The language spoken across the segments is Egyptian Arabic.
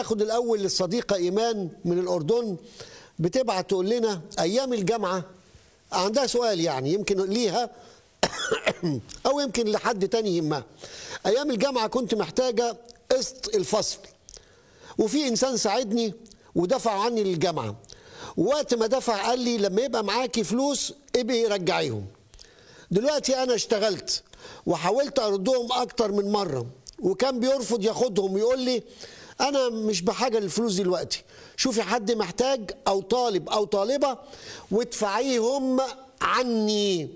ناخد الاول الصديقه ايمان من الاردن بتبعت تقول لنا ايام الجامعه عندها سؤال يعني يمكن ليها او يمكن لحد تاني يهمها ايام الجامعه كنت محتاجه قسط الفصل وفي انسان ساعدني ودفع عني للجامعه وقت ما دفع قال لي لما يبقى معاكي فلوس ابقي رجعيهم دلوقتي انا اشتغلت وحاولت اردهم اكتر من مره وكان بيرفض ياخدهم ويقول لي انا مش بحاجه للفلوس دلوقتي شوفي حد محتاج او طالب او طالبه وادفعيهم عني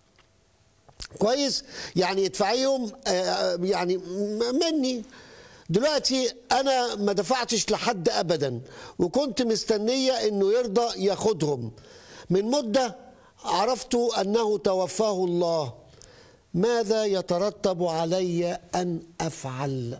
كويس يعني ادفعيهم آه، يعني مني دلوقتي انا ما دفعتش لحد ابدا وكنت مستنيه انه يرضى ياخدهم من مده عرفت انه توفاه الله ماذا يترتب علي ان افعل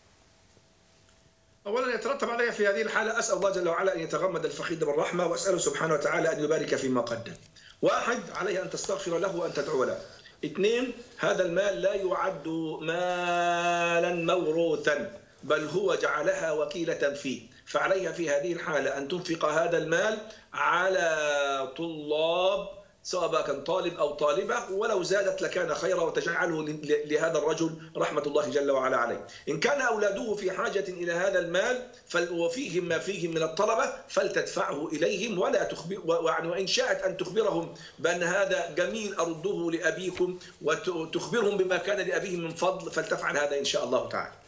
اولا يترتب علي في هذه الحاله اسال الله جل وعلا ان يتغمد الفقيد بالرحمه واساله سبحانه وتعالى ان يبارك فيما قدم. واحد عليه ان تستغفر له وان تدعو له. اثنين هذا المال لا يعد مالا موروثا بل هو جعلها وكيله فيه فعليها في هذه الحاله ان تنفق هذا المال على طلاب سواء بقى كان طالب او طالبه ولو زادت لكان خيرا وتجعله لهذا الرجل رحمه الله جل وعلا عليه. ان كان اولاده في حاجه الى هذا المال وفيهم ما فيهم من الطلبه فلتدفعه اليهم ولا تخبر يعني وان شاءت ان تخبرهم بان هذا جميل ارده لابيكم وتخبرهم بما كان لابيهم من فضل فلتفعل هذا ان شاء الله تعالى.